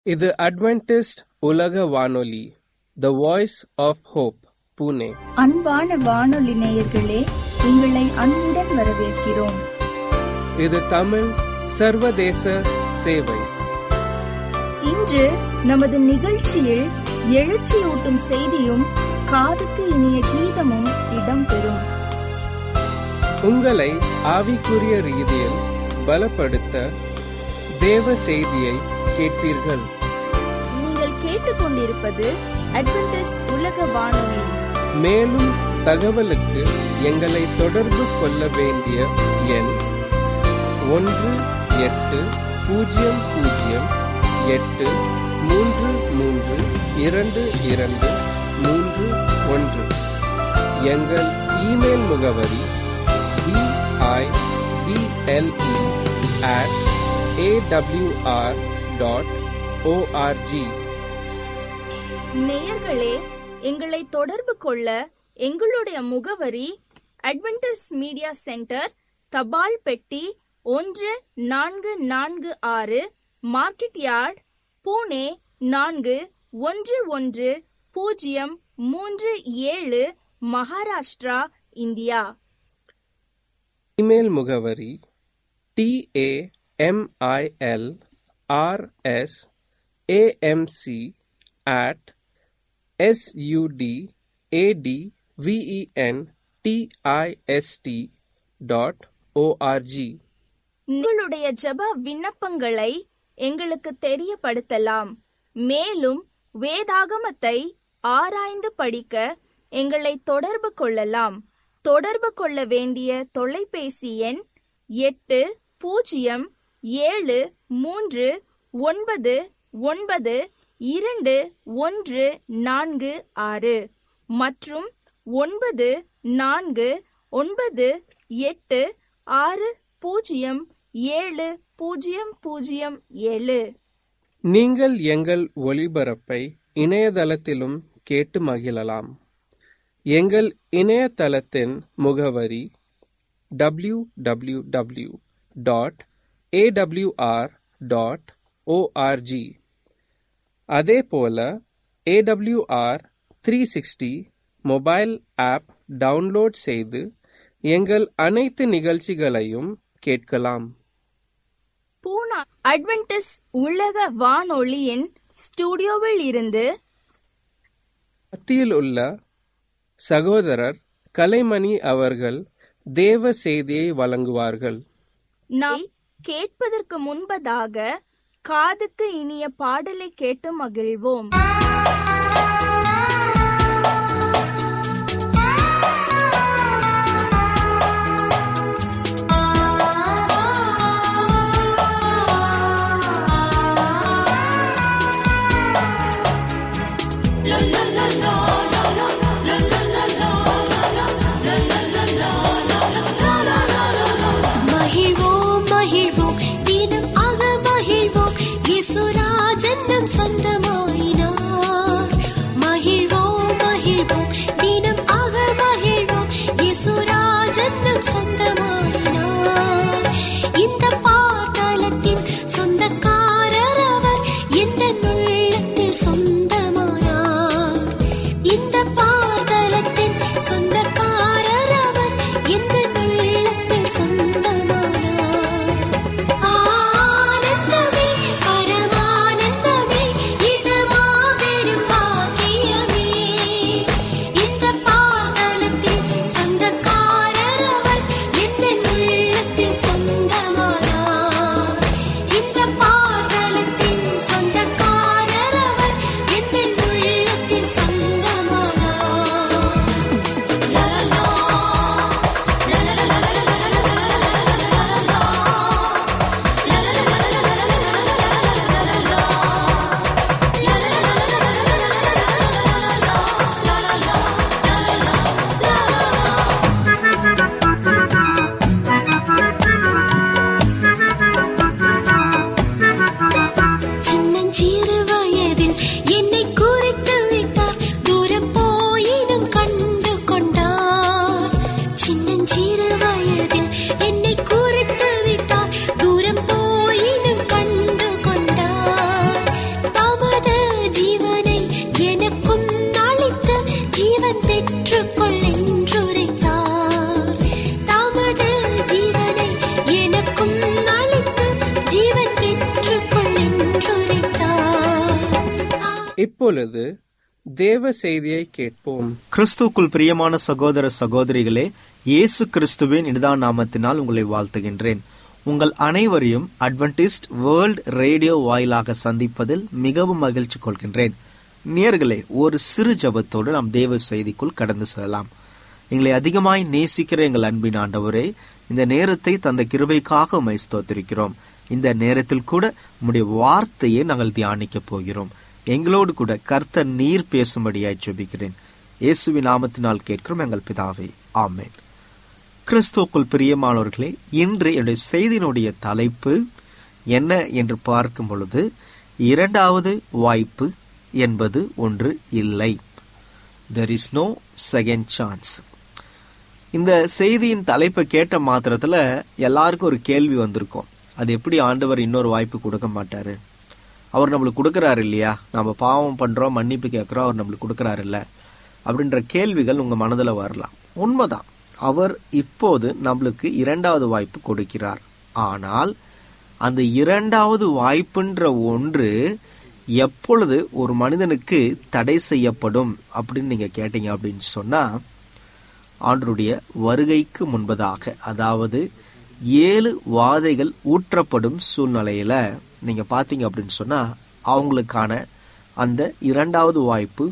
இது அட்வென்டிஸ்ட் உலக வானொலி the voice of hope Pune அன்பான வானொலி நேயர்களே உங்களை அன்புடன் வரவேற்கிறோம் இது தமிழ் சர்வதேச சேவை இன்று நமது நிகழ்ச்சியில் எழுச்சியூட்டும் செய்தியும் காதுக்கு இனிய கீதமும் இடம்பெறும் உங்களை ஆவிக்குரிய ரீதியில் பலப்படுத்த தேவ செய்தியை கேட்பீர்கள் நீங்கள் கேட்டுக்கொண்டிருப்பது அட்வென்டிஸ் உலக வானொலி மேலும் தகவலுக்கு எங்களை தொடர்பு கொள்ள வேண்டிய எண் ஒன்று எட்டு பூஜ்ஜியம் பூஜ்ஜியம் எட்டு மூன்று மூன்று இரண்டு இரண்டு மூன்று ஒன்று எங்கள் இமெயில் முகவரி BIBLE at AWR dot ORG நேயர்களே எங்களை தொடர்பு கொள்ள எங்களுடைய முகவரி அட்வென்டிஸ் மீடியா சென்டர் தபால் பெட்டி ஒன்று நான்கு நான்கு ஆறு மார்க்கெட் யார்ட் பூனே நான்கு ஒன்று ஒன்று பூஜ்ஜியம் மூன்று ஏழு மகாராஷ்டிரா இந்தியா இமெயில் முகவரி TAMIL RS AMC at SUD AD VEN DIST dot ORG உங்களுடைய ஜெப விண்ணப்பங்களை எங்களுக்கு தெரியப்படுத்தலாம் மேலும் வேதாகமத்தை ஆராய்ந்து படிக்க எங்களை தொடர்பு கொள்ளலாம் தொடர்பு கொள்ள வேண்டிய தொலைபேசி எண் எட்டு பூஜ்ஜியம் ஏழு மூன்று ஒன்பது ஒன்பது இரண்டு ஒன்று நான்கு ஆறு மற்றும் ஒன்பது நான்கு ஒன்பது எட்டு ஆறு பூஜ்ஜியம் ஏழு பூஜ்ஜியம் பூஜ்ஜியம் ஏழு நீங்கள் எங்கள் ஒளிபரப்பை இணையதளத்திலும் கேட்டு மகிழலாம் எங்கள் இணையதளத்தின் முகவரி W W W dot AWR dot ORG அதே போல AWR three sixty mobile app download செய்து எங்கள் அனைத்து நிகழ்ச்சிகளையும் கேட்கலாம் பூனா அட்வென்டிஸ் உலக வானொலியின் ஸ்டுடியோவில் இருந்து மத்தியில் உள்ள சகோதரர் கலைமணி அவர்கள் தேவ செய்தியை வழங்குவார்கள் நாம் கேட்பதற்கு முன்பதாக காதுக்கு இனிய பாடலை கேட்டு மகிழ்வோம் மகிழ்வோம் மகிழ்வோம் தினம் ஆக மகிழ்வோம் இயேசுராஜன் நம் சொந்தமாயினார் மகிழ்வோம் மகிழ்வோம் தினம் ஆக மகிழ்வோம் இயேசுராஜன் நம் சொந்தமாயினார் இந்த பாதாளத்தின் சொந்தக்காரர் அவர் எந்த உள்ளத்தில் சொந்தமானார் இந்த பாதாளத்தின் சொந்தக்காரர் அவர் எந்த உள்ளத்தில் சொந்தமானார் ஆனந்தமே பரமானந்தமே இது மாபெரும் பாக்கியமே இந்த பாதாளத்தின் சொந்தக்காரர் அவர் எந்த இப்பொழுது தேவ செய்தியை கேட்போம் கிறிஸ்துவுக்குள் பிரியமான சகோதர சகோதரிகளே இயேசு கிறிஸ்துவின் இனிதான நாமத்தினால் உங்களை வாழ்த்துகின்றேன் உங்கள் அனைவரையும் அட்வென்டிஸ்ட் வேர்ல்ட் ரேடியோ வாயிலாக சந்திப்பதில் மிகவும் மகிழ்ச்சி கொள்கின்றேன் நேர்களே ஒரு சிறு ஜபத்தோடு நாம் தேவ செய்திக்குள் கடந்து செல்லலாம் எங்களை அதிகமாய் நேசிக்கிற எங்கள் அன்பின் ஆண்டவரே இந்த நேரத்தை தந்த கிருபைக்காக உம்மை ஸ்தோத்திரிக்கிறோம் இந்த நேரத்தில் கூட உம்முடைய வார்த்தையை நாங்கள் தியானிக்கப் போகிறோம் எங்களோடு கூட கர்த்தர் நீர் பேசும்படியாய் ஜெபிக்கிறேன் இயேசுவின் நாமத்தினால் கேட்கிறோம் எங்கள் பிதாவே ஆமென் கிறிஸ்துவுக்குள் பிரியமானவர்களே இன்று என்னுடைய செய்தியினுடைய தலைப்பு என்ன என்று பார்க்கும் பொழுது இரண்டாவது வாய்ப்பு என்பது ஒன்று இல்லை there is no second chance இந்த செய்தியின் தலைப்பை கேட்ட மாத்திரத்துல எல்லாருக்கும் ஒரு கேள்வி வந்திருக்கும் அது எப்படி ஆண்டவர் இன்னொரு வாய்ப்பு கொடுக்க மாட்டாரு அவர் நம்மளுக்கு கொடுக்கறாரு இல்லையா நம்ம பாவம் பண்றோம் மன்னிப்பு கேட்கிறோம் அவர் நம்மளுக்கு கொடுக்கறாரு இல்ல அப்படின்ற கேள்விகள் உங்க மனதுல வரலாம் உண்மைதான் அவர் இப்போது நம்மளுக்கு இரண்டாவது வாய்ப்பு கொடுக்கிறார் ஆனால் அந்த இரண்டாவது வாய்ப்புன்ற ஒன்று எப்பொழுது ஒரு மனிதனுக்கு தடை செய்யப்படும் அப்படின்னு நீங்க கேட்டீங்க அப்படின்னு சொன்னா ஆண்டருடைய வருகைக்கு முன்பதாக அதாவது ஏழு வாதைகள் ஊற்றப்படும் சூழ்நிலையில நீங்க பாத்தீங்க அப்படின்னு சொன்னா அவங்களுக்கான அந்த இரண்டாவது வாய்ப்பு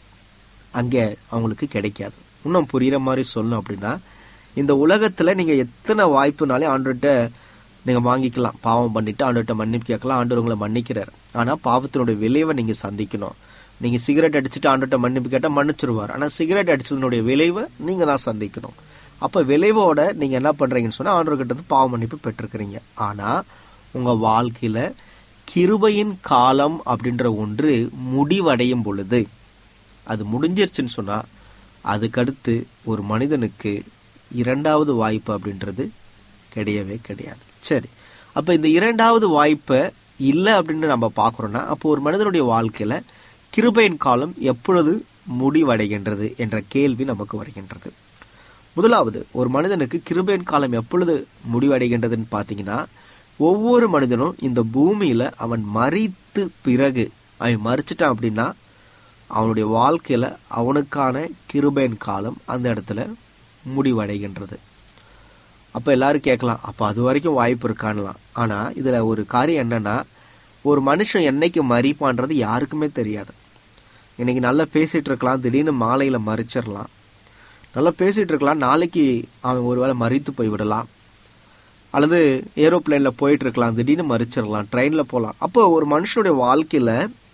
அங்க அவங்களுக்கு கிடைக்காது இன்னும் புரியுற மாதிரி சொல்லணும் அப்படின்னா இந்த உலகத்துல நீங்க எத்தனை வாய்ப்புனாலே ஆண்டுகிட்ட நீங்க வாங்கிக்கலாம் பாவம் பண்ணிட்டு ஆண்டுகிட்ட மன்னிப்பு கேட்கலாம் ஆண்டு உங்களை மன்னிக்கிறார் ஆனா பாவத்தினுடைய விளைவை நீங்க சந்திக்கணும் நீங்க சிகரெட் அடிச்சுட்டு ஆண்டுகிட்ட மன்னிப்பு கேட்டா மன்னிச்சிருவார் ஆனா சிகரெட் அடிச்சதனுடைய விளைவை நீங்க தான் சந்திக்கணும் அப்ப விளைவோட நீங்க என்ன பண்றீங்கன்னு சொன்னா ஆண்டவர்கிட்ட இருந்து பாவ மன்னிப்பு பெற்றிருக்கிறீங்க ஆனா உங்க வாழ்க்கையில கிருபையின் காலம் அப்படின்ற ஒன்று முடிவடையும் பொழுது அது முடிஞ்சிருச்சுன்னு சொன்னா அதுக்கடுத்து ஒரு மனிதனுக்கு இரண்டாவது வாய்ப்பு அப்படின்றது கிடையவே கிடையாது சரி அப்ப இந்த இரண்டாவது வாய்ப்பை இல்லை அப்படின்னு நம்ம பார்க்கறோம்னா அப்போ ஒரு மனிதனுடைய வாழ்க்கையில கிருபையின் காலம் எப்பொழுது முடிவடைகின்றது என்ற கேள்வி நமக்கு வருகின்றது முதலாவது ஒரு மனிதனுக்கு கிருபையின் காலம் எப்பொழுது முடிவடைகின்றதுன்னு பார்த்தீங்கன்னா ஒவ்வொரு மனிதனும் இந்த பூமியில அவன் மறித்து பிறகு அவன் மறிச்சிட்டான் அப்படின்னா அவனுடைய வாழ்க்கையில அவனுக்கான கிருபையின் காலம் அந்த இடத்துல முடிவடைகின்றது அப்ப எல்லாரும் கேட்கலாம் அப்ப அது வரைக்கும் வாய்ப்பு இருக்கான்லாம் ஆனா இதுல ஒரு காரியம் என்னன்னா ஒரு மனுஷன் என்னைக்கு மறிப்பான்றது யாருக்குமே தெரியாது இன்னைக்கு நல்லா பேசிட்டு இருக்கலாம் திடீர்னு மாலையில மறிச்சிடலாம் நல்லா பேசிட்டு இருக்கலாம் நாளைக்கு அவன் ஒருவேளை மறித்து போய் விடலாம் அல்லது ஏரோப்ளேன்ல போயிட்டு இருக்கலாம் திடீர்னு மறிச்சிடலாம் ட்ரெயின்ல போகலாம் அப்போ ஒரு மனுஷனுடைய வாழ்க்கையில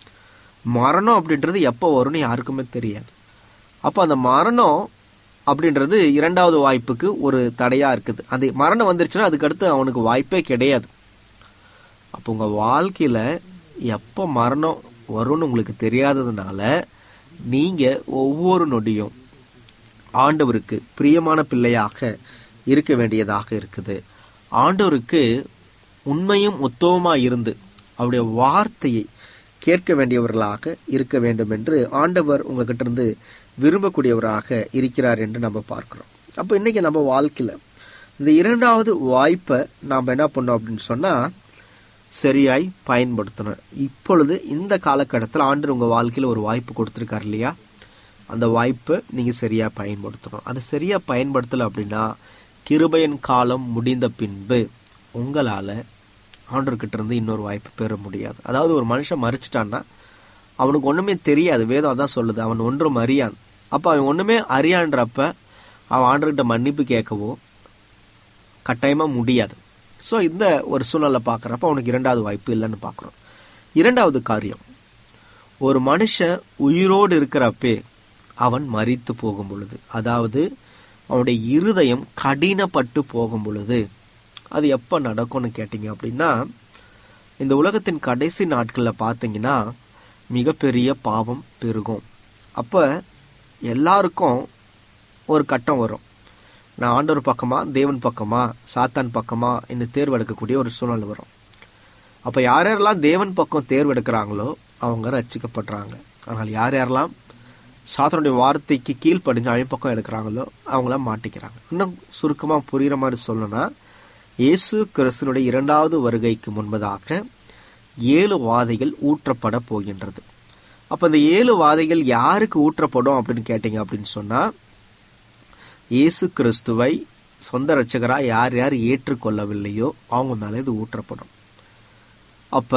மரணம் அப்படின்றது எப்போ வரும்னு யாருக்குமே தெரியாது அப்போ அந்த மரணம் அப்படின்றது இரண்டாவது வாய்ப்புக்கு ஒரு தடையா இருக்குது அந்த மரணம் வந்துருச்சுன்னா அதுக்கடுத்து அவனுக்கு வாய்ப்பே கிடையாது அப்போ உங்க வாழ்க்கையில எப்போ மரணம் வரும்னு உங்களுக்கு தெரியாததுனால நீங்க ஒவ்வொரு நொடியும் ஆண்டவருக்கு பிரியமான பிள்ளையாக இருக்க வேண்டியதாக இருக்குது ஆண்டவருக்கு உண்மையும் உத்தவமா இருந்து அவருடைய வார்த்தையை கேட்க வேண்டியவர்களாக இருக்க வேண்டும் என்று ஆண்டவர் உங்ககிட்ட இருந்து விரும்பக்கூடியவராக இருக்கிறார் என்று நம்ம பார்க்கிறோம் அப்போ இன்னைக்கு நம்ம வாழ்க்கையில இந்த இரண்டாவது வாய்ப்பை நாம் என்ன பண்ணோம் அப்படின்னு சொன்னா சரியாய் பயன்படுத்தணும் இப்பொழுது இந்த காலகட்டத்தில் ஆண்டு உங்க வாழ்க்கையில ஒரு வாய்ப்பு கொடுத்துருக்காரு இல்லையா அந்த வாய்ப்பை நீங்க சரியா பயன்படுத்தணும் அதை சரியா பயன்படுத்தல அப்படின்னா கிருபையின் காலம் முடிந்த பின்பு உங்களால ஆண்டவர்கிட்ட இருந்து இன்னொரு வாய்ப்பு பெற முடியாது அதாவது ஒரு மனுஷன் மறிச்சிட்டான்னா அவனுக்கு ஒண்ணுமே தெரியாது வேதம் அதான் சொல்லுது அவன் ஒன்றும் அறியான் அப்ப அவன் ஒண்ணுமே அறியான்றப்ப அவன் ஆண்டர்கிட்ட மன்னிப்பு கேட்கவோ கட்டாயமா முடியாது ஸோ இந்த ஒரு சூழ்நிலை பார்க்குறப்ப அவனுக்கு இரண்டாவது வாய்ப்பு இல்லைன்னு பார்க்குறோம் இரண்டாவது காரியம் ஒரு மனுஷன் உயிரோடு இருக்கிறப்பே அவன் மறித்து போகும் பொழுது அதாவது அவனுடைய இருதயம் கடினப்பட்டு போகும் பொழுது அது எப்போ நடக்கும்னு கேட்டிங்க அப்படின்னா இந்த உலகத்தின் கடைசி நாட்களில் பார்த்தீங்கன்னா மிகப்பெரிய பாவம் பெருகும் அப்போ எல்லாருக்கும் ஒரு கட்டம் வரும் நான் ஆண்டவர் பக்கமா தேவன் பக்கமா சாத்தான் பக்கமா என்று தேர்வெடுக்கக்கூடிய ஒரு சூழ்நிலை வரும் அப்போ யார் யாரெல்லாம் தேவன் பக்கம் தேர்வெடுக்கிறாங்களோ அவங்க ரட்சிக்கப்படுறாங்க ஆனால் யார் யாரெல்லாம் சாத்தனுடைய வார்த்தைக்கு கீழ்ப்படிஞ்சு அவன் பக்கம் எடுக்கிறாங்களோ அவங்களாம் மாட்டிக்கிறாங்க இன்னும் சுருக்கமாக புரிகிற மாதிரி சொல்லணும்னா இயேசு கிறிஸ்தனுடைய இரண்டாவது வருகைக்கு முன்பதாக ஏழு வாதைகள் ஊற்றப்பட போகின்றது அப்ப இந்த ஏழு வாதைகள் யாருக்கு ஊற்றப்படும் அப்படின்னு கேட்டீங்க அப்படின்னு சொன்னா இயேசு கிறிஸ்துவை சொந்த ரட்சகரா யார் யார் ஏற்றுக்கொள்ளவில்லையோ அவங்க மேல இது ஊற்றப்படும் அப்ப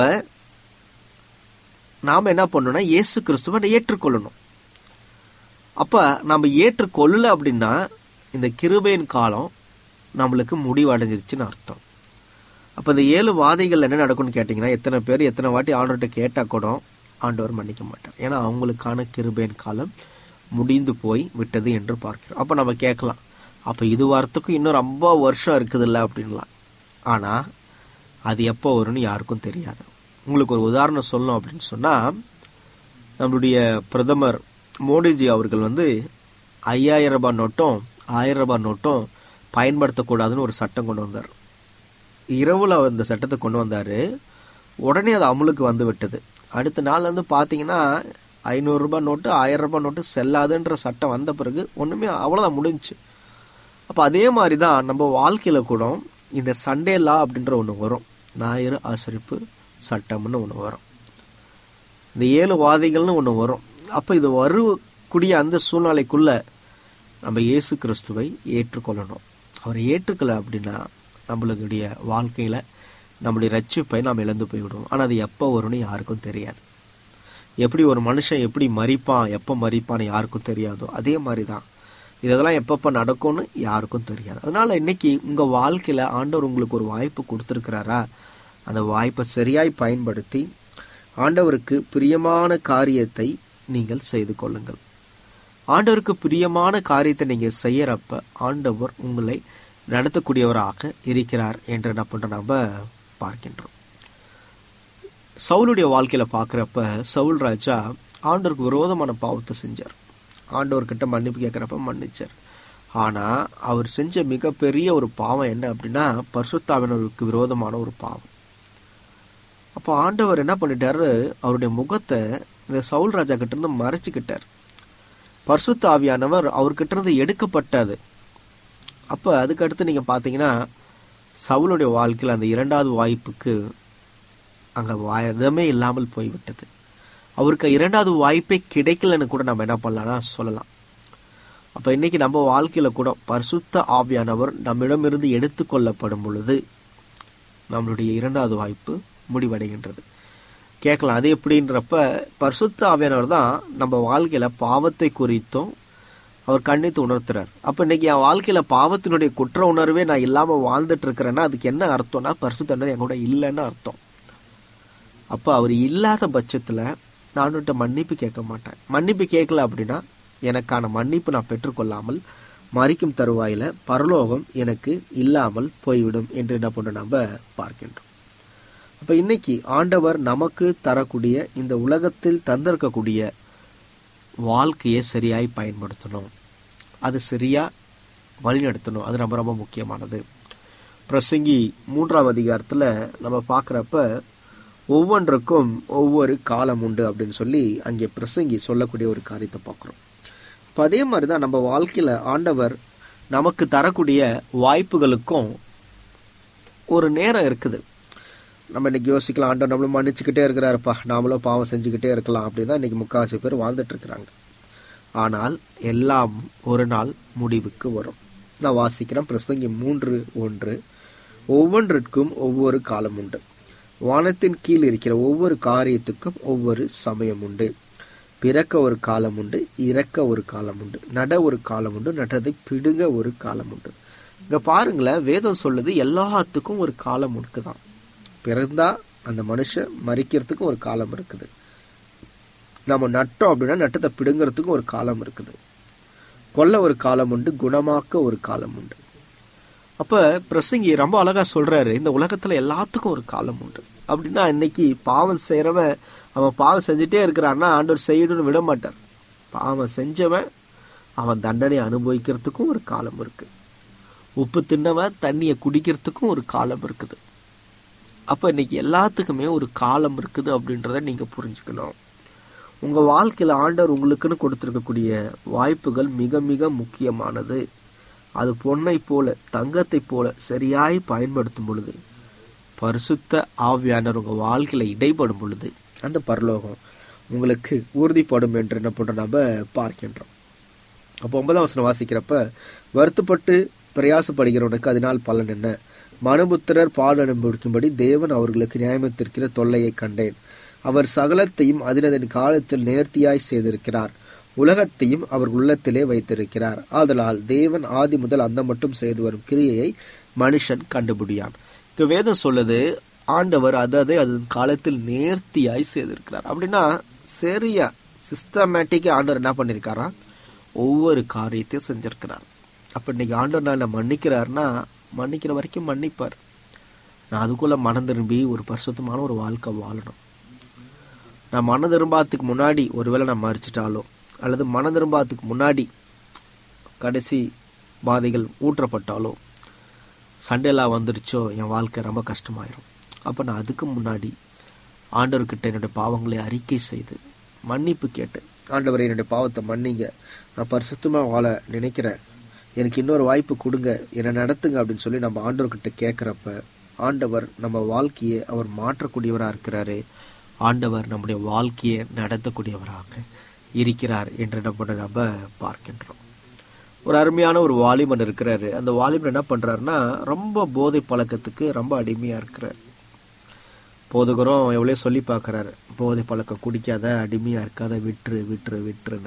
நாம என்ன பண்ணணும்னா இயேசு கிறிஸ்துவை ஏற்றுக்கொள்ளணும் அப்ப நம்ம ஏற்றுக்கொள்ளல அப்படின்னா இந்த கிருபையின் காலம் நம்மளுக்கு முடிவடைஞ்சிருச்சுன்னு அர்த்தம் அப்ப இந்த ஏழு வாதைகள் என்ன நடக்கும்னு கேட்டீங்கன்னா எத்தனை பேர் எத்தனை வாட்டி ஆண்டவர்கிட்ட கேட்டா கூட ஆண்டவர் மன்னிக்க மாட்டார் ஏன்னா அவங்களுக்கான கிருபையின் காலம் முடிந்து போய் விட்டது என்று பார்க்கிறோம் அப்ப நம்ம கேட்கலாம் அப்ப இது வாரத்துக்கும் இன்னும் ரொம்ப வருஷம் இருக்குதுல்ல அப்படின்லாம் ஆனா அது எப்போ வரும்னு யாருக்கும் தெரியாது உங்களுக்கு ஒரு உதாரணம் சொல்லணும் அப்படின்னு சொன்னா நம்மளுடைய பிரதமர் மோடிஜி அவர்கள் வந்து ஐயாயிரம் ரூபாய் நோட்டும் ஆயிரம் ரூபாய் நோட்டும் பயன்படுத்தக்கூடாதுன்னு ஒரு சட்டம் கொண்டு வந்தார் இரவுல அந்த சட்டத்தை கொண்டு வந்தாரு உடனே அது அமலுக்கு வந்து விட்டது அடுத்த நாள் வந்து பாத்தீங்கன்னா ஐநூறு ரூபாய் நோட்டு ஆயிரம் ரூபாய் நோட்டு செல்லாதுன்ற சட்டம் வந்த பிறகு ஒண்ணுமே அவ்வளவுதான் முடிஞ்சுச்சு அப்ப அதே மாதிரி தான் நம்ம வாழ்க்கையில கூட இந்த சண்டே லா அப்படின்ற ஒண்ணு வரும் ஞாயிறு ஆசரிப்பு சட்டம்னு ஒண்ணு வரும் இந்த ஏழு வாதைகள்னு ஒண்ணு வரும் அப்ப இது வரக்கூடிய அந்த சூழ்நிலைக்குள்ள நம்ம இயேசு கிறிஸ்துவை ஏற்றுக்கொள்ளணும் அவரை ஏற்றுக்கல அப்படின்னா நம்மளுடைய வாழ்க்கையில நம்முடைய ரட்சிப்பை நாம் இழந்து போய்விடுவோம் ஆனா அது எப்போ வரும்னு யாருக்கும் தெரியாது எப்படி ஒரு மனுஷன் எப்படி மறிப்பான் எப்போ மறிப்பான்னு யாருக்கும் தெரியாதோ அதே மாதிரி தான் இதெல்லாம் எப்பப்ப நடக்கும்னு யாருக்கும் தெரியாது அதனால இன்னைக்கு உங்க வாழ்க்கையில ஆண்டவர் உங்களுக்கு ஒரு வாய்ப்பு கொடுத்திருக்கிறாரா அந்த வாய்ப்பை சரியாய் பயன்படுத்தி ஆண்டவருக்கு பிரியமான காரியத்தை நீங்கள் செய்து கொள்ளுங்கள் ஆண்டவருக்கு பிரியமான காரியத்தை நீங்க செய்யறப்ப ஆண்டவர் உங்களை நடத்தக்கூடியவராக இருக்கிறார் என்று என்ன பண்ற நம்ம பார்க்கின்றோம் சவுலுடைய வாழ்க்கையில பாக்குறப்ப சவுல் ராஜா ஆண்டவருக்கு விரோதமான பாவத்தை செஞ்சார் ஆண்டவர்கிட்ட மன்னிப்பு கேட்கிறப்ப மன்னிச்சார் ஆனா அவர் செஞ்ச மிகப்பெரிய ஒரு பாவம் என்ன அப்படின்னா பரிசுத்தாவினருக்கு விரோதமான ஒரு பாவம் அப்போ ஆண்டவர் என்ன பண்ணிட்டாரு அவருடைய முகத்தை இந்த சவுல் ராஜா கிட்ட இருந்து மறைச்சுக்கிட்டார் பரிசுத்த ஆவியானவர் அவர்கிட்ட இருந்து எடுக்கப்பட்டது அப்ப அதுக்கு அடுத்து நீங்க பாத்தீங்கன்னா சவுளுடைய வாழ்க்கையில் அந்த இரண்டாவது வாய்ப்புக்கு அங்க வாயமே இல்லாமல் போய்விட்டது அவருக்கு இரண்டாவது வாய்ப்பே கிடைக்கலன்னு கூட நம்ம என்ன பண்ணலாம்னா சொல்லலாம் அப்ப இன்னைக்கு நம்ம வாழ்க்கையில கூட பரிசுத்த ஆவியானவர் நம்மிடமிருந்து எடுத்துக்கொள்ளப்படும் பொழுது நம்மளுடைய இரண்டாவது வாய்ப்பு முடிவடைகின்றது கேட்கலாம் அது எப்படின்றப்ப பரிசுத்த ஆவியானவர் தான் நம்ம வாழ்க்கையில பாவத்தை குறித்தும் அவர் கண்ணித்து உணர்த்துறார் அப்ப இன்னைக்கு என் வாழ்க்கையில பாவத்தினுடைய குற்ற உணர்வே நான் இல்லாம வாழ்ந்துட்டு இருக்கிறேன்னா அதுக்கு என்ன அர்த்தம்னா பரிசுத்தண்டர் என் கூட இல்லைன்னு அர்த்தம் அப்ப அவர் இல்லாத பட்சத்துல நானுட்ட மன்னிப்பு கேட்க மாட்டேன் மன்னிப்பு கேட்கல அப்படின்னா எனக்கான மன்னிப்பு நான் பெற்றுக்கொள்ளாமல் மறிக்கும் தருவாயில பரலோகம் எனக்கு இல்லாமல் போய்விடும் என்று என்ன பண்ண நம்ம பார்க்கின்றோம் அப்ப இன்னைக்கு ஆண்டவர் நமக்கு தரக்கூடிய இந்த உலகத்தில் தந்திருக்கக்கூடிய வாழ்க்கையை சரியாய் பயன்படுத்தணும் அது சரியா வழிநடத்தணும் அது ரொம்ப ரொம்ப முக்கியமானது பிரசங்கி மூன்றாம் அதிகாரத்துல நம்ம பார்க்குறப்ப ஒவ்வொன்றுக்கும் ஒவ்வொரு காலம் உண்டு அப்படின்னு சொல்லி அங்கே பிரசங்கி சொல்லக்கூடிய ஒரு காரியத்தை பார்க்குறோம் இப்போ அதே மாதிரி தான் நம்ம வாழ்க்கையில ஆண்டவர் நமக்கு தரக்கூடிய வாய்ப்புகளுக்கும் ஒரு நேரம் இருக்குது நம்ம இன்னைக்கு யோசிக்கலாம் ஆண்டவர் நம்மளும் மன்னிச்சுக்கிட்டே இருக்கிறாருப்பா நாமளும் பாவம் செஞ்சுக்கிட்டே இருக்கலாம் அப்படின்னு தான் இன்னைக்கு முக்காவாசி பேர் வாழ்ந்துட்டு இருக்கிறாங்க ஆனால் எல்லாம் ஒரு நாள் முடிவுக்கு வரும் நான் வாசிக்கிறேன் பிரசங்கி மூன்று ஒன்று ஒவ்வொன்றிற்கும் ஒவ்வொரு காலம் உண்டு வானத்தின் கீழ் இருக்கிற ஒவ்வொரு காரியத்துக்கும் ஒவ்வொரு சமயம் உண்டு பிறக்க ஒரு காலம் உண்டு இறக்க ஒரு காலம் உண்டு நட ஒரு காலம் உண்டு நட்டதை பிடுங்க ஒரு காலம் உண்டு இங்க பாருங்களேன் வேதம் சொல்லுது எல்லாத்துக்கும் ஒரு காலம் இருக்குதான் பிறந்தா அந்த மனுஷன் மறிக்கிறதுக்கும் ஒரு காலம் இருக்குது நம்ம நட்டோம் அப்படின்னா நட்டத்தை பிடுங்கிறதுக்கும் ஒரு காலம் இருக்குது கொல்ல ஒரு காலம் உண்டு குணமாக்க ஒரு காலம் உண்டு அப்ப பிரசங்கி ரொம்ப அழகா சொல்றாரு இந்த உலகத்துல எல்லாத்துக்கும் ஒரு காலம் உண்டு அப்படின்னா இன்னைக்கு பாவம் செய்யறவன் அவன் பாவம் செஞ்சுட்டே இருக்கிறான்னா ஆண்டவர் செய்யணும்னு விட மாட்டார் பாவம் செஞ்சவன் அவன் தண்டனை அனுபவிக்கிறதுக்கும் ஒரு காலம் இருக்கு உப்பு தின்னவன் தண்ணியை குடிக்கிறதுக்கும் ஒரு காலம் இருக்குது அப்ப இன்னைக்கு எல்லாத்துக்குமே ஒரு காலம் இருக்குது அப்படின்றத நீங்க புரிஞ்சுக்கணும் உங்க வாழ்க்கையில ஆண்டவர் உங்களுக்குன்னு கொடுத்திருக்கக்கூடிய வாய்ப்புகள் மிக மிக முக்கியமானது அது பொன்னை போல தங்கத்தை போல சரியாய் பயன்படுத்தும் பொழுது பரிசுத்த ஆவியானவர் உங்க வாழ்க்கையில இடைப்படும் பொழுது அந்த பரலோகம் உங்களுக்கு உறுதிப்படும் என்று என்ன பண்றோம் நம்ம பார்க்கின்றோம் அப்போ ஒன்பதாம் வசனம் வாசிக்கிறப்ப வருத்தப்பட்டு பிரயாசப்படுகிறவனுக்கு அதனால் பலன் என்ன மனுபுத்திரர் பால் அனுபவிக்கும்படி தேவன் அவர்களுக்கு நியாயத்திருக்கிற தொல்லையை கண்டேன் அவர் சகலத்தையும் அதினதன் காலத்தில் நேர்த்தியாய் செய்திருக்கிறார் உலகத்தையும் அவர் உள்ளத்திலே வைத்திருக்கிறார் ஆதலால் தேவன் ஆதி முதல் அந்த மட்டும் செய்து வரும் கிரியையை மனுஷன் கண்டுபிடியான் இங்க வேதம் சொல்லுது ஆண்டவர் அததை அதன் காலத்தில் நேர்த்தியாய் செய்திருக்கிறார் அப்படின்னா சரியா சிஸ்டமேட்டிக்கா ஆண்டவர் என்ன பண்ணிருக்காரா ஒவ்வொரு காரியத்தையும் செஞ்சிருக்கிறார் அப்ப இன்னைக்கு ஆண்டவர் நான் மன்னிக்கிறாருன்னா மன்னிக்கிற வரைக்கும் மன்னிப்பார் நான் அதுக்குள்ள மனம் திரும்பி ஒரு பரிசுத்தமான ஒரு வாழ்க்கை வாழணும் நான் மன திரும்பாததுக்கு முன்னாடி ஒருவேளை நான் மறிச்சிட்டாலோ அல்லது மன திரும்பாததுக்கு முன்னாடி கடைசி பாதைகள் ஊற்றப்பட்டாலோ சண்டையெல்லாம் வந்துருச்சோ என் வாழ்க்கை ரொம்ப கஷ்டமாயிரும் அப்போ நான் அதுக்கு முன்னாடி ஆண்டவர்கிட்ட என்னுடைய பாவங்களை அறிக்கை செய்து மன்னிப்பு கேட்டேன் ஆண்டவரை என்னுடைய பாவத்தை மன்னிங்க நான் பரிசுத்தமாக வாழ நினைக்கிறேன் எனக்கு இன்னொரு வாய்ப்பு கொடுங்க என்னை நடத்துங்க அப்படின்னு சொல்லி நம்ம ஆண்டவர்கிட்ட கேட்குறப்ப ஆண்டவர் நம்ம வாழ்க்கையை அவர் மாற்றக்கூடியவராக இருக்கிறாரு ஆண்டவர் நம்முடைய வாழ்க்கையை நடத்தக்கூடியவராக இருக்கிறார் என்று நம்ம நம்ம பார்க்கின்றோம் ஒரு அருமையான ஒரு வாலிபன் இருக்கிறாரு அந்த வாலிபன் என்ன பண்றாருன்னா ரொம்ப போதை பழக்கத்துக்கு ரொம்ப அடிமையா இருக்கிறார் போதுகரும் எவ்வளோ சொல்லி பார்க்கறாரு போதை பழக்கம் குடிக்காத அடிமையா இருக்காத விட்டுரு விட்டுரு விட்டுருன்னு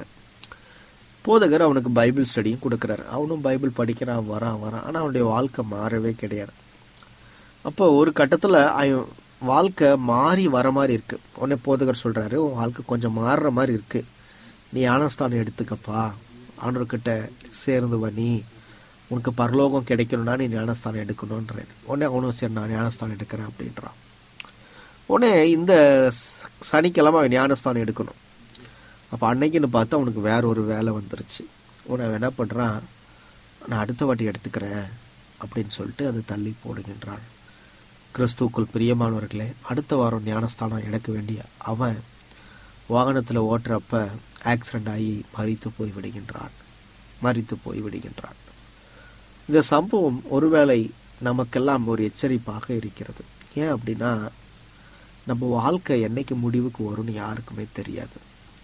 போதகர் அவனுக்கு பைபிள் ஸ்டடியும் கொடுக்குறாரு அவனும் பைபிள் படிக்கிறான் வரான் வரான் ஆனால் அவனுடைய வாழ்க்கை மாறவே கிடையாது அப்போ ஒரு கட்டத்தில் அவன் வாழ்க்கை மாறி வர மாதிரி இருக்கு உடனே போதகர் சொல்றாரு உன் வாழ்க்கை கொஞ்சம் மாறுற மாதிரி இருக்கு நீ ஞானஸ்தானம் எடுத்துக்கப்பா ஆண்டவர்கிட்ட சேர்ந்து வா நீ உனக்கு பரலோகம் கிடைக்கணும்னா நீ ஞானஸ்தானம் எடுக்கணுன்றேன் உடனே அவனும் சரி நான் ஞானஸ்தானம் எடுக்கிறேன் அப்படின்றான் உடனே இந்த ஸ்- சனிக்கிழமை அவன் ஞானஸ்தானம் எடுக்கணும் அப்போ அன்னைக்குன்னு பார்த்து அவனுக்கு வேற ஒரு வேலை வந்துருச்சு உடனே அவன் என்ன பண்ணுறான் நான் அடுத்த வாட்டி எடுத்துக்கிறேன் அப்படின்னு சொல்லிட்டு அதை தள்ளி போடுகின்றான் கிறிஸ்துவுக்குள் பிரியமானவர்களே அடுத்த வாரம் ஞானஸ்தானம் எடுக்க வேண்டிய அவன் வாகனத்தில் ஓட்டுறப்ப ஆக்சிடென்ட் ஆகி மறித்து போய் விடுகின்றான் மறித்து போய் விடுகின்றான் இந்த சம்பவம் ஒருவேளை நமக்கெல்லாம் ஒரு எச்சரிப்பாக இருக்கிறது ஏன் அப்படின்னா நம்ம வாழ்க்கை என்னைக்கு முடிவுக்கு வரும்னு யாருக்குமே தெரியாது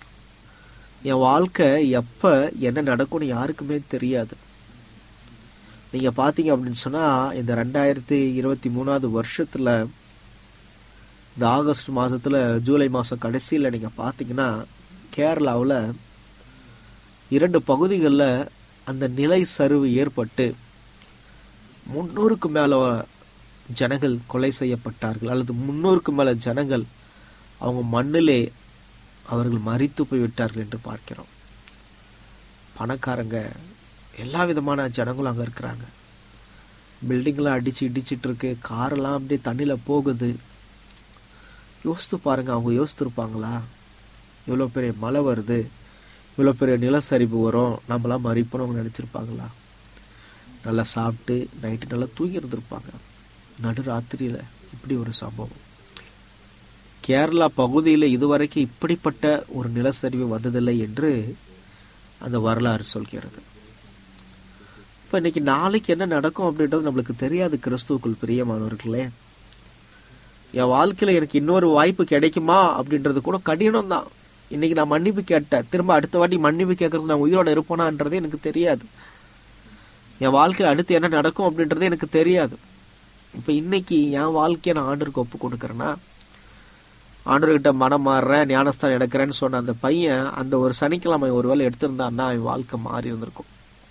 என் வாழ்க்கை எப்ப என்ன நடக்கும்னு யாருக்குமே தெரியாது நீங்க பாத்தீங்க அப்படின்னு சொன்னா இந்த ரெண்டாயிரத்தி இருபத்தி மூணாவது வருஷத்துல இந்த ஆகஸ்ட் மாசத்துல ஜூலை மாசம் கடைசியில நீங்க பாத்தீங்கன்னா கேரளாவுல இரண்டு பகுதிகளில் அந்த நிலை சரிவு ஏற்பட்டு முன்னூறுக்கு மேல ஜனங்கள் கொலை செய்யப்பட்டார்கள் அல்லது முன்னூறுக்கு மேல ஜனங்கள் அவங்க மண்ணிலே அவர்கள் மறித்து போய் விட்டார்கள் என்று பார்க்கிறோம் பணக்காரங்க எல்லா விதமான ஜனங்களும் அங்க இருக்கிறாங்க பில்டிங்லாம் அடிச்சு இடிச்சிட்டு இருக்கு காரெல்லாம் அப்படியே தண்ணியில போகுது யோசித்து பாருங்க அவங்க யோசித்திருப்பாங்களா இவ்வளோ பெரிய மழை வருது இவ்வளோ பெரிய நிலச்சரிவு வரும் நம்மளாம் மறிப்போம்னு அவங்க நினச்சிருப்பாங்களா நல்லா சாப்பிட்டு நைட்டு நல்லா தூங்கி இருந்திருப்பாங்க நடு ராத்திரியில் இப்படி ஒரு சம்பவம் கேரளா பகுதியில் இதுவரைக்கும் இப்படிப்பட்ட ஒரு நிலச்சரிவு வந்ததில்லை என்று அந்த வரலாறு சொல்கிறது இப்போ இன்னைக்கு நாளைக்கு என்ன நடக்கும் அப்படின்றது நம்மளுக்கு தெரியாது கிறிஸ்துவுக்குள் பிரியமானவர்களே என் வாழ்க்கையில எனக்கு இன்னொரு வாய்ப்பு கிடைக்குமா அப்படின்றது கூட கடினம் தான் இன்னைக்கு நான் மன்னிப்பு கேட்டேன் திரும்ப அடுத்த வாட்டி மன்னிப்பு கேட்கறது நான் உயிரோட இருப்பேனான்றது எனக்கு தெரியாது என் வாழ்க்கையில அடுத்து என்ன நடக்கும் அப்படின்றது எனக்கு தெரியாது இப்ப இன்னைக்கு என் வாழ்க்கையை நான் ஆண்டருக்கு ஒப்பு கொடுக்கறேன்னா ஆண்டவர்கிட்ட மனம் மாறுறேன் ஞானஸ்தானம் எடுக்கிறேன்னு சொன்ன அந்த பையன் அந்த ஒரு சனிக்கிழமை ஒரு வேளை எடுத்திருந்தான்னா அவன் வாழ்க்கை மாறி இருந்திருக்கும்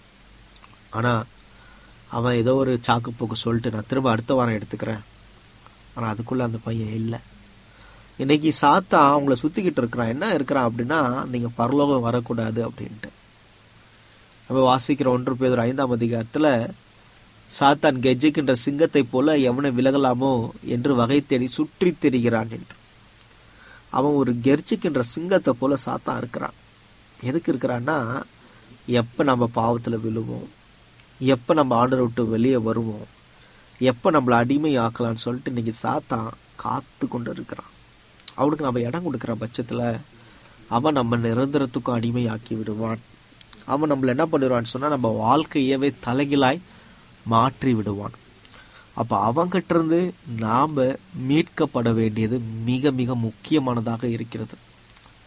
ஆனா அவன் ஏதோ ஒரு சாக்கு போக்கு சொல்லிட்டு நான் திரும்ப அடுத்த வாரம் எடுத்துக்கிறேன் ஆனா அதுக்குள்ள அந்த பையன் இல்லை இன்னைக்கு சாத்தா அவங்கள சுத்திக்கிட்டு இருக்கிறான் என்ன இருக்கிறான் அப்படின்னா நீங்க பரலோகம் வரக்கூடாது அப்படின்ட்டு நம்ம வாசிக்கிற ஒன்று பேர் ஐந்தாம் அதிகாரத்துல சாத்தான் கெஜிக்கின்ற சிங்கத்தை போல எவனை விலகலாமோ என்று வகை தேடி சுற்றி திரிகிறான் என்று அவன் ஒரு கெர்ச்சிக்கின்ற சிங்கத்தை போல சாத்தான் இருக்கிறான் எதுக்கு இருக்கிறான்னா எப்ப நம்ம பாவத்துல விழுவோம் எப்ப நம்ம ஆர்டர் விட்டு வெளியே வருவோம் எப்ப நம்மள அடிமை ஆக்கலாம்னு சொல்லிட்டு இன்னைக்கு சாத்தான் காத்து கொண்டு இருக்கிறான் அவனுக்கு நம்ம இடம் கொடுக்கிற பட்சத்துல அவன் நம்ம நிரந்தரத்துக்கும் அடிமை ஆக்கி விடுவான் அவன் நம்மள என்ன பண்ணிடுவான்னு சொன்னா நம்ம வாழ்க்கையவே தலைகிலாய் மாற்றி விடுவான் அப்ப அவங்கிட்ட இருந்து நாம மீட்கப்பட வேண்டியது மிக மிக முக்கியமானதாக இருக்கிறது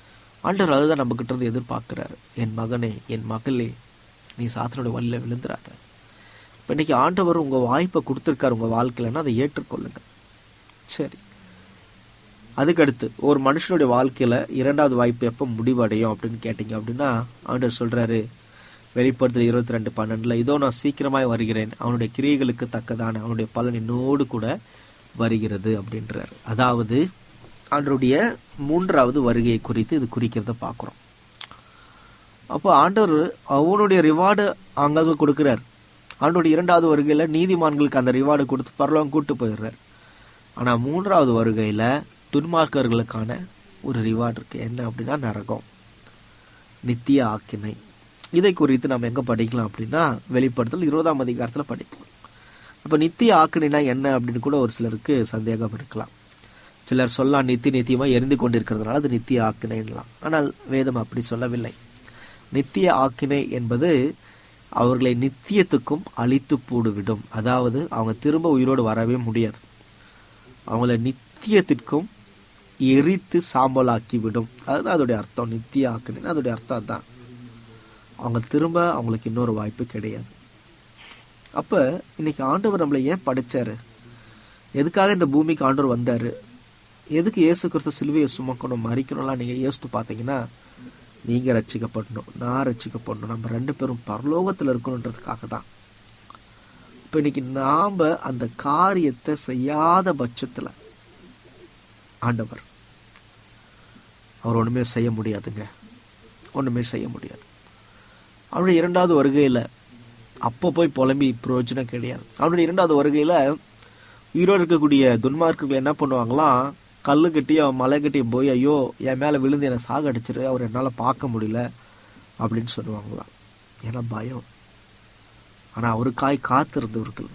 ஆண்டவர் அதுதான் நம்ம கிட்ட இருந்து எதிர்பார்க்கிறாரு என் மகனே என் மகளே நீ சாத்தனுடைய வழியில விழுந்துராத இப்ப இன்னைக்கு ஆண்டவர் உங்க வாய்ப்பை கொடுத்துருக்காரு உங்க வாழ்க்கையிலன்னா அதை ஏற்றுக்கொள்ளுங்க சரி அதுக்கடுத்து ஒரு மனுஷனுடைய வாழ்க்கையில இரண்டாவது வாய்ப்பு எப்ப முடிவடையும் அப்படின்னு கேட்டீங்க அப்படின்னா ஆண்டவர் சொல்றாரு வெளிப்படுத்தல் இருபத்தி ரெண்டு பன்னெண்டுல இதோ நான் சீக்கிரமாய் வருகிறேன் அவனுடைய கிரியைகளுக்கு தக்கதான அவனுடைய பலன் என்னோடு கூட வருகிறது அப்படின்றாரு அதாவது ஆண்டருடைய மூன்றாவது வருகையை குறித்து இது குறிக்கிறத பார்க்குறோம் அப்போ ஆண்டவர் அவனுடைய ரிவார்டு அங்கங்க கொடுக்கிறார் ஆண்டோடைய இரண்டாவது வருகையில நீதிமான்களுக்கு அந்த ரிவார்டு கொடுத்து பரலோகம் கூட்டு போயிடுறார் ஆனா மூன்றாவது வருகையில துன்மார்க்கர்களுக்கான ஒரு ரிவார்டு இருக்கு என்ன அப்படின்னா நரகம் நித்திய ஆக்கினை இதை குறித்து நம்ம எங்க படிக்கலாம் அப்படின்னா வெளிப்படுத்தல் இருபதாம் அதிகாரத்துல படிக்கலாம் அப்ப நித்திய ஆக்கினைனா என்ன அப்படின்னு கூட ஒரு சிலருக்கு சந்தேகம் இருக்கலாம் சிலர் சொல்லலாம் நித்திய நித்தியமா எரிந்து கொண்டிருக்கிறதுனால அது நித்திய ஆக்கினைலாம் ஆனால் வேதம் அப்படி சொல்லவில்லை நித்திய ஆக்கினை என்பது அவர்களை நித்தியத்துக்கும் அழித்து போடுவிடும் அதாவது அவங்க திரும்ப உயிரோடு வரவே முடியாது அவங்கள நித்தியத்திற்கும் எரித்து சாம்பலாக்கி விடும் அதுதான் அதோடைய அர்த்தம் நித்திய ஆக்கினை அதோடைய அர்த்தம் அதுதான் அவங்க திரும்ப அவங்களுக்கு இன்னொரு வாய்ப்பு கிடையாது அப்ப இன்னைக்கு ஆண்டவர் நம்மளை ஏன் படைச்சாரு எதுக்காக இந்த பூமிக்கு ஆண்டவர் வந்தாரு எதுக்கு இயேசு கிறிஸ்து சிலுவையை சுமக்கணும் மறிக்கணும்லாம் நீங்க யோசித்து பார்த்தீங்கன்னா நீங்க ரட்சிக்கப்படணும் நான் ரட்சிக்கப்படணும் நம்ம ரெண்டு பேரும் பரலோகத்துல இருக்கணுன்றதுக்காக தான் இப்ப இன்னைக்கு நாம அந்த காரியத்தை செய்யாத பட்சத்துல ஆண்டவர் அவர் ஒண்ணுமே செய்ய முடியாதுங்க ஒண்ணுமே செய்ய முடியாது அவருடைய இரண்டாவது வருகையில அப்போ போய் புலம்பி பிரயோஜனம் கிடையாது அவருடைய இரண்டாவது வருகையில உயிரோடு இருக்கக்கூடிய துன்மார்க்கர்கள் என்ன பண்ணுவாங்களாம் கல்லு கட்டியும் மலை கட்டியும் போய் ஐயோ என் மேல விழுந்து என்னை சாகடிச்சிரு அவர் என்னால பார்க்க முடியல அப்படின்னு சொல்லுவாங்களாம் ஏன்னா பயம் ஆனா அவருக்காய் காத்திருந்தவர்கள்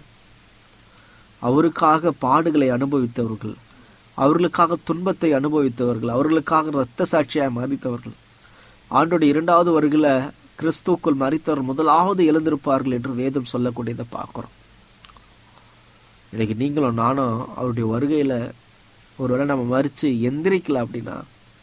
அவருக்காக பாடுகளை அனுபவித்தவர்கள் அவர்களுக்காக துன்பத்தை அனுபவித்தவர்கள் அவர்களுக்காக இரத்த சாட்சியாய் மறித்தவர்கள் ஆண்டோட இரண்டாவது வருகில கிறிஸ்துக்குள் மறித்தவர் முதலாவது எழுந்திருப்பார்கள் என்று வேதம் சொல்லக்கூடியதை பார்க்கிறோம் இன்னைக்கு நீங்களும் நானும் அவருடைய வருகையில ஒருவேளை நம்ம மறிச்சு எந்திரிக்கல அப்படின்னா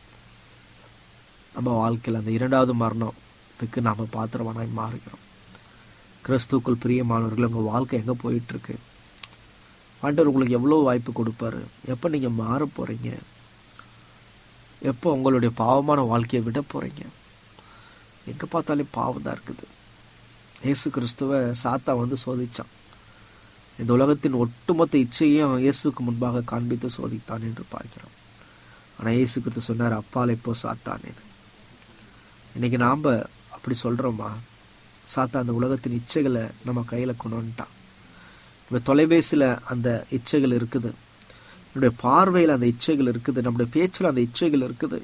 நம்ம வாழ்க்கையில் அந்த இரண்டாவது மரணத்துக்கு நாம பாத்திரமானாய் மாறுகிறோம் கிறிஸ்துக்குள் பிரியமானவர்கள் உங்க வாழ்க்கை எங்க போயிட்டு இருக்கு ஆண்டவர் உங்களுக்கு எவ்வளவு வாய்ப்பு கொடுப்பாரு எப்ப நீங்க மாற போறீங்க எப்போ உங்களுடைய பாவமான வாழ்க்கையை விட போறீங்க எங்க பார்த்தாலே பாவம் தான் இருக்குது இயேசு கிறிஸ்துவ சாத்தா வந்து சோதிச்சான் இந்த உலகத்தின் ஒட்டுமொத்த இச்சையும் இயேசுக்கு முன்பாக காண்பித்து சோதித்தான் என்று பார்க்கிறோம் ஆனா இயேசு கிறிஸ்து சொன்னார் அப்பால் இப்போ சாத்தானே இன்னைக்கு நாம அப்படி சொல்றோமா சாத்தா அந்த உலகத்தின் இச்சைகளை நம்ம கையில கொண்டு வந்துட்டான் இப்ப தொலைபேசியில அந்த இச்சைகள் இருக்குது நம்முடைய பார்வையில் அந்த இச்சைகள் இருக்குது நம்முடைய பேச்சில் அந்த இச்சைகள் இருக்குது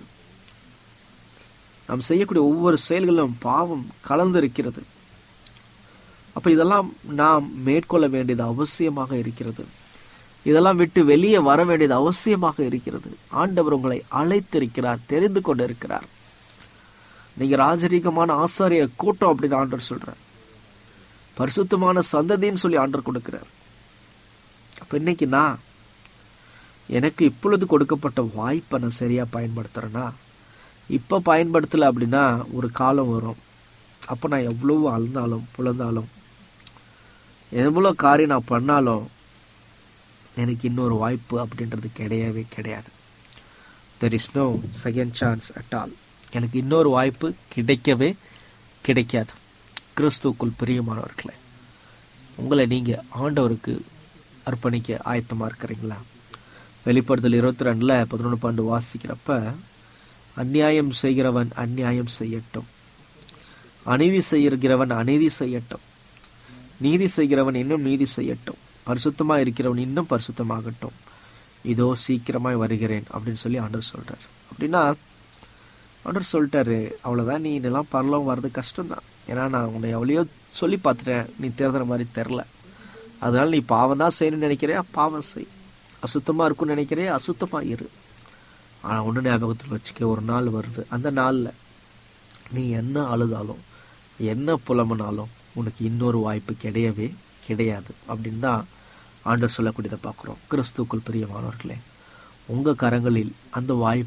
நாம் செய்யக்கூடிய ஒவ்வொரு செயல்களிலும் பாவம் கலந்து இருக்கிறது அப்ப இதெல்லாம் நாம் மேற்கொள்ள வேண்டியது அவசியமாக இருக்கிறது இதெல்லாம் விட்டு வெளியே வர வேண்டியது அவசியமாக இருக்கிறது ஆண்டவர் உங்களை அழைத்திருக்கிறார் தெரிந்து கொண்டிருக்கிறார் நீங்க ராஜரீகமான ஆசாரிய கூட்டம் அப்படின்னு ஆண்டவர் சொல்றார் பரிசுத்தமான சந்ததின்னு சொல்லி ஆண்டவர் கொடுக்கிறார் அப்ப இன்னைக்கு நான் எனக்கு இப்பொழுது கொடுக்கப்பட்ட வாய்ப்பை நான் சரியா பயன்படுத்துறேன்னா இப்ப பயன்படுத்தல அப்படின்னா ஒரு காலம் வரும் அப்ப நான் எவ்வளவு அழுந்தாலும் புலந்தாலும் எவ்வளோ காரியம் நான் பண்ணாலும் எனக்கு இன்னொரு வாய்ப்பு அப்படின்றது கிடையவே கிடையாது there is no second chance at all எனக்கு இன்னொரு வாய்ப்பு கிடைக்கவே கிடைக்காது கிறிஸ்துக்குள் பிரியமானவர்களே உங்களை நீங்க ஆண்டவருக்கு அர்ப்பணிக்க ஆயத்தமா இருக்கிறீங்களா வெளிப்படுத்தல் இருபத்தி ரெண்டுல பதினொன்று பன்னெண்டு வாசிக்கிறப்ப அந்நியாயம் செய்கிறவன் அந்நியாயம் செய்யட்டும் அநீதி செய்கிறவன் அநீதி செய்யட்டும் நீதி செய்கிறவன் இன்னும் நீதி செய்யட்டும் பரிசுத்தமா இருக்கிறவன் இன்னும் பரிசுத்தமாகட்டும் இதோ சீக்கிரமாய் வருகிறேன் அப்படின்னு சொல்லி ஆண்டர் சொல்றாரு அப்படின்னா ஆண்டர் சொல்லிட்டாரு அவ்வளவுதான் நீ இதெல்லாம் பரலாம் வர்றது கஷ்டம்தான் ஏன்னா நான் உன்னை எவ்வளையோ சொல்லி பார்த்துட்டேன் நீ தேர்தல் மாதிரி தெரில அதனால நீ பாவம் தான் செய்யணும்னு நினைக்கிறியா பாவம் செய் அசுத்தமா இருக்கும்னு நினைக்கிறியா அசுத்தமா இரு ஆனா ஒண்ணு ஞாபகத்தில் வச்சுக்க ஒரு நாள் வருது அந்த நாள்ல நீ என்ன அழுதாலும் என்ன புலம்புனாலும் உனக்கு இன்னொரு வாய்ப்பு கிடையவே கிடையாது அப்படின்னு தான் ஆண்டவர் சொல்லக்கூடியதை பார்க்குறோம் கிறிஸ்துக்குள் பிரியமானவர்களே உங்க கரங்களில் அந்த வாய்ப்பு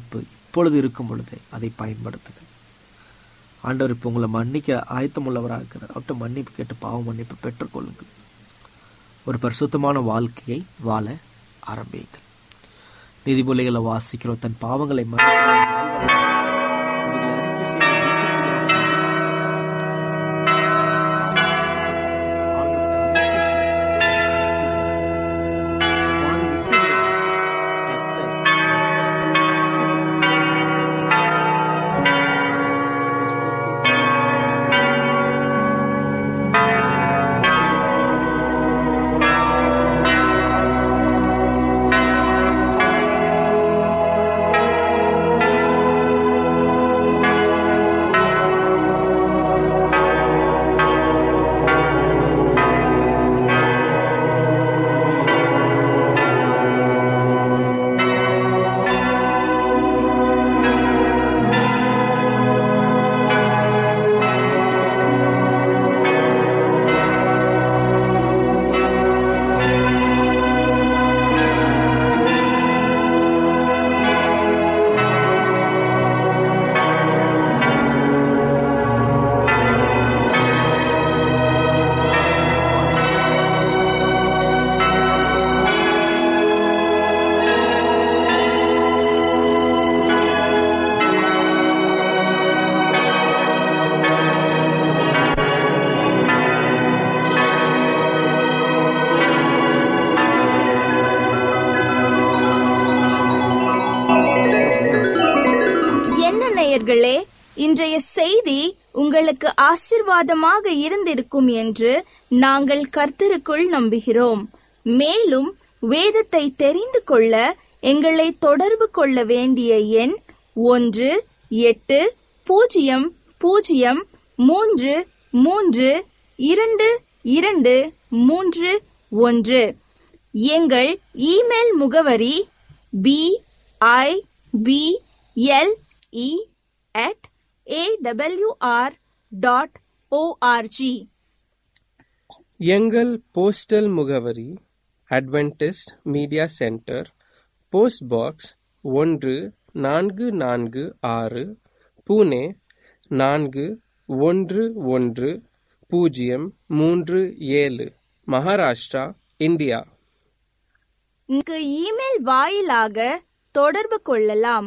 இப்பொழுது இருக்கும் பொழுது அதை பயன்படுத்துங்கள் ஆண்டவர் இப்போ உங்களை மன்னிக்க ஆயத்தமுள்ளவராக இருக்கிறார் அவர்கிட்ட மன்னிப்பு கேட்டு பாவ மன்னிப்பு பெற்றுக்கொள்ளுங்கள் ஒரு பரிசுத்தமான வாழ்க்கையை வாழ ஆரம்பியுங்கள் நீதிமொழிகளை வாசிக்கிறோம் தன் பாவங்களை மன்னிக்கிறவன் வாழ்வடைவான். இவைகளை அறிக்கை செய்து விட்டுவிடுகிறவன் ஆண்டவர்கிட்ட அறிக்கை செய்யுங்கள். அவ்வாறு விட்டுவிடுங்கள். கர்த்தர் ஆசீர்வதிப்பார். கிறிஸ்துவுக்குள் என்ன நேயர்களே இன்றைய செய்தி உங்களுக்கு ஆசிர்வாதமாக இருந்திருக்கும் என்று நாங்கள் கர்த்தருக்குள் நம்புகிறோம் மேலும் வேதத்தை தெரிந்து கொள்ள எங்களை தொடர்பு கொள்ள வேண்டிய எண் ஒன்று எட்டு பூஜ்ஜியம் பூஜ்ஜியம் மூன்று மூன்று இரண்டு இரண்டு மூன்று ஒன்று எங்கள் இமெயில் முகவரி B I B L E at AWR dot ORG எங்கள் போஸ்டல் முகவரி Adventist media centre post box ஒன்று நான்கு நான்கு ஆறு புனே நான்கு ஒன்று ஒன்று பூஜ்ஜியம் மூன்று ஏழு மகாராஷ்டிரா இந்தியா இங்கு இமெயில் வாயிலாக தொடர்பு கொள்ளலாம்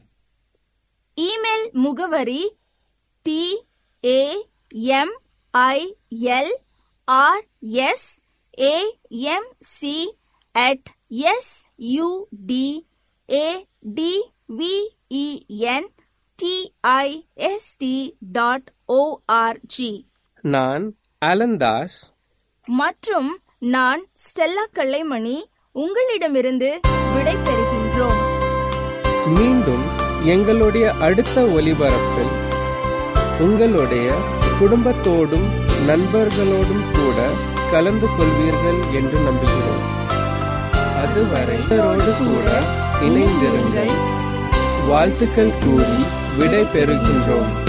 இமெயில் முகவரி T A M I L R S A M C at S U D A D V E N D I S T dot ORG நான் அலந்தாஸ் மற்றும் நான் ஸ்டெல்லா கல்லைமணி உங்களிடமிருந்து விடை பெறுகின்றோம் மீண்டும் எங்களுடைய அடுத்த ஒலிபரப்பில் உங்களுடைய குடும்பத்தோடும் நண்பர்களோடும் கூட கலந்து கொள்வீர்கள் என்று நம்புகிறோம் அதுவரை இவரோடு கூட இணைந்திருங்கள் வாழ்த்துக்கள் கூறி விடை பெறுகின்றோம்